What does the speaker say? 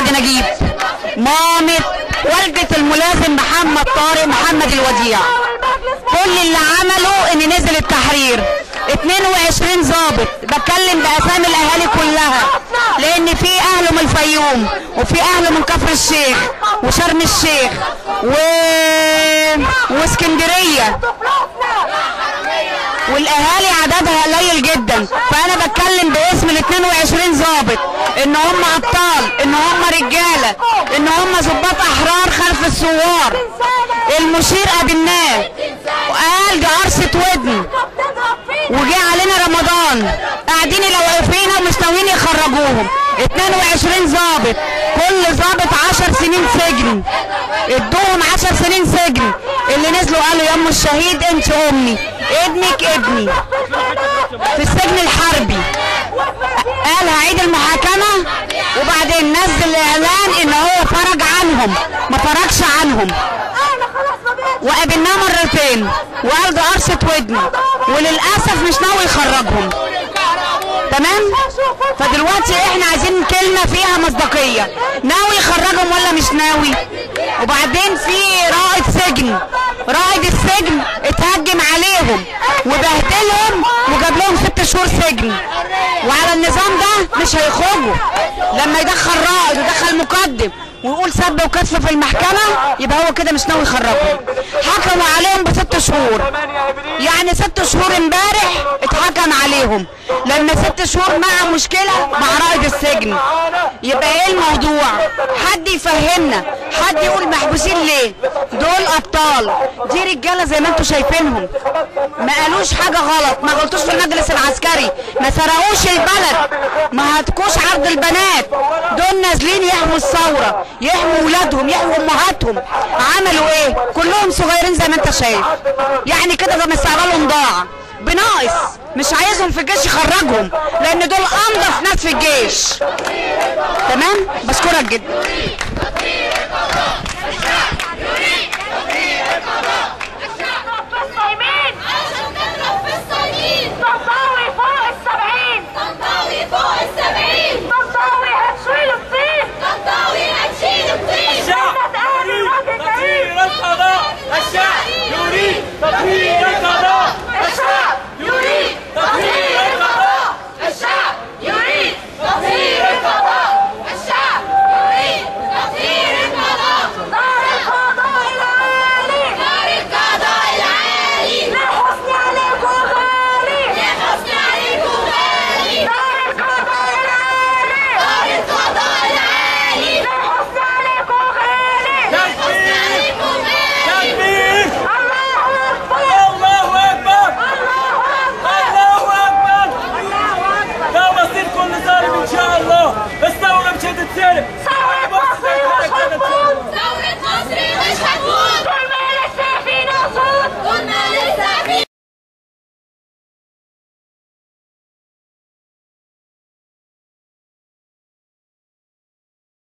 عبد نجيب مامة والدة الملازم محمد طارق محمد الوديع كل اللي عمله ان نزل التحرير 22 ضابط بتكلم باسامي الاهالي كلها لان في اهله من الفيوم وفي اهله من كفر الشيخ وشرم الشيخ و... واسكندريه والاهالي عددها قليل جدا فانا بتكلم باسم ال 22 ضابط ان هم ابطال ان هم رجاله ان هم ضباط احرار خلف الثوار المشير قابلناه وقال دي قرصه ودن وجه علينا رمضان قاعدين يلوقفينا ومش ناويين يخرجوهم 22 ضابط كل ضابط 10 سنين سجن ادوهم 10 سنين سجن اللي نزلوا قالوا يا ام الشهيد انت امي ابنك ابني في السجن الحربي قال هعيد المحاكمة وبعدين نزل اعلان ان هو فرج عنهم ما فرجش عنهم وقابلناه مرتين وقال ده قرصة ودني وللأسف مش ناوي يخرجهم تمام فدلوقتي احنا عايزين كلمة فيها مصداقية ناوي يخرجهم ولا مش ناوي وبعدين في رائد سجن رائد السجن اتهجم عليهم وبهدلهم وجاب لهم ست شهور سجن وعلى النظام ده مش هيخرجوا لما يدخل رائد ويدخل مقدم ويقول سب وكتف في المحكمة يبقى هو كده مش ناوي يخرجهم حكموا عليهم بست شهور يعني ست شهور امبارح اتحكم عليهم لما ست شهور مع مشكلة مع رائد السجن يبقى ايه الموضوع حد يفهمنا حد يقول محبوسين ليه دول ابطال دي رجالة زي ما انتوا شايفينهم ما قالوش حاجة غلط ما غلطوش في المجلس العسكري ما سرقوش البلد ما هتكوش عرض البنات دول نازلين يحموا الثورة يحموا ولادهم يحموا امهاتهم عملوا ايه كلهم صغيرين زي ما انت شايف يعني كده ده مستقبلهم ضاع بناقص مش عايزهم في الجيش يخرجهم لان دول انضف ناس في الجيش تمام بشكرك جدا الشعب يريد تطهير القضاء الشعب يريد تطهير القضاء الشعب يريد تطهير القضاء الشعب يريد تطهير القضاء دار القضاء العالي دار القضاء العالي لحسن عليكم غالي لحسن عليكم غالي دار القضاء العالي دار القضاء العالي لحسن عليكم غالي لحسن عليكم غالي تكبير الله اكبر الله اكبر الله اكبر الله اكبر ده مصير كل ظالم ان شاء الله الثوره مش هتتسلم